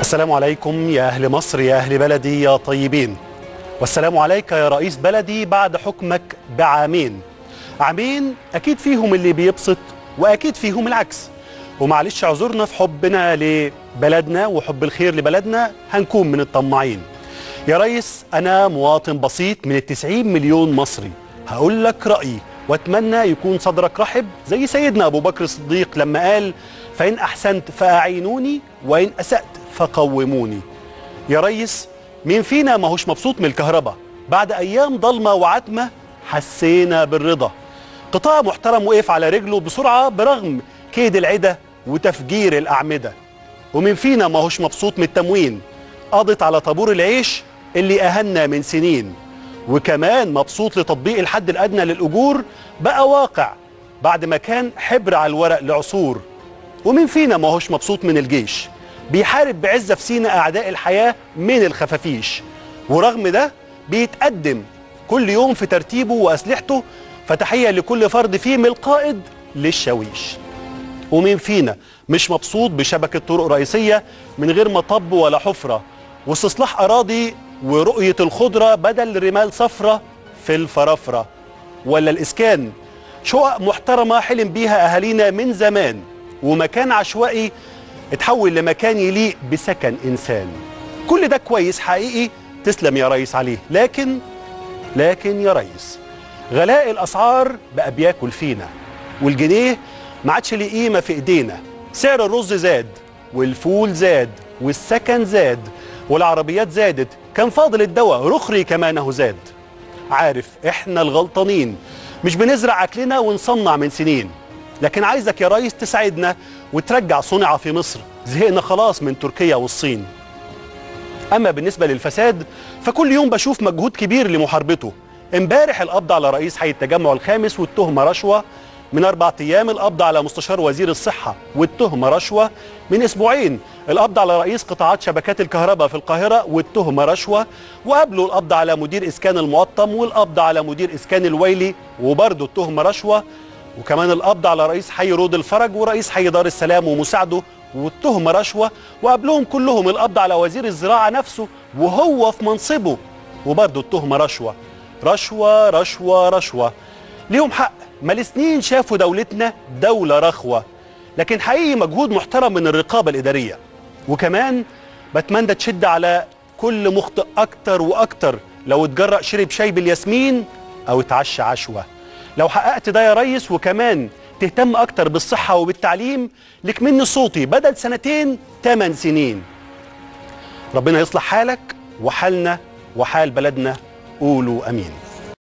السلام عليكم يا أهل مصر يا أهل بلدي يا طيبين والسلام عليك يا رئيس بلدي بعد حكمك بعامين عامين أكيد فيهم اللي بيبسط وأكيد فيهم العكس ومعلش اعذرنا في حبنا لبلدنا وحب الخير لبلدنا هنكون من الطماعين يا ريس أنا مواطن بسيط من التسعين مليون مصري هقول لك رأيي واتمنى يكون صدرك رحب زي سيدنا أبو بكر الصديق لما قال فإن أحسنت فأعينوني وإن أسأت فقوموني يا ريس مين فينا ما هوش مبسوط من الكهرباء بعد أيام ضلمة وعتمة حسينا بالرضا قطاع محترم وقف على رجله بسرعة برغم كيد العدة وتفجير الأعمدة ومين فينا ما هوش مبسوط من التموين قضت على طابور العيش اللي أهنا من سنين وكمان مبسوط لتطبيق الحد الأدنى للأجور بقى واقع بعد ما كان حبر على الورق لعصور ومين فينا ما هوش مبسوط من الجيش بيحارب بعزة في سينا أعداء الحياة من الخفافيش ورغم ده بيتقدم كل يوم في ترتيبه وأسلحته فتحية لكل فرد فيه من القائد للشاويش ومين فينا مش مبسوط بشبكة طرق رئيسية من غير مطب ولا حفرة واستصلاح أراضي ورؤية الخضرة بدل رمال صفرة في الفرافرة ولا الإسكان شقق محترمة حلم بيها أهالينا من زمان ومكان عشوائي اتحول لمكان يليق بسكن إنسان كل ده كويس حقيقي تسلم يا ريس عليه لكن لكن يا ريس غلاء الأسعار بقى بياكل فينا والجنيه ما عادش ليه قيمة في إيدينا سعر الرز زاد والفول زاد والسكن زاد والعربيات زادت كان فاضل الدواء رخري كمان اهو زاد عارف احنا الغلطانين مش بنزرع اكلنا ونصنع من سنين لكن عايزك يا ريس تساعدنا وترجع صنع في مصر زهقنا خلاص من تركيا والصين اما بالنسبه للفساد فكل يوم بشوف مجهود كبير لمحاربته امبارح القبض على رئيس حي التجمع الخامس والتهمه رشوه من أربع أيام القبض على مستشار وزير الصحة والتهمة رشوة من أسبوعين القبض على رئيس قطاعات شبكات الكهرباء في القاهرة والتهمة رشوة وقبله القبض على مدير إسكان المقطم والقبض على مدير إسكان الويلي وبرضه التهمة رشوة وكمان القبض على رئيس حي رود الفرج ورئيس حي دار السلام ومساعده والتهمة رشوة وقبلهم كلهم القبض على وزير الزراعة نفسه وهو في منصبه وبرضه التهمة رشوة رشوة رشوة رشوة ليهم حق ما لسنين شافوا دولتنا دولة رخوة لكن حقيقي مجهود محترم من الرقابة الإدارية وكمان بتمنى تشد على كل مخطئ أكتر وأكتر لو اتجرأ شرب شاي بالياسمين أو اتعشى عشوة لو حققت ده يا ريس وكمان تهتم أكتر بالصحة وبالتعليم لك مني صوتي بدل سنتين تمن سنين ربنا يصلح حالك وحالنا وحال بلدنا قولوا أمين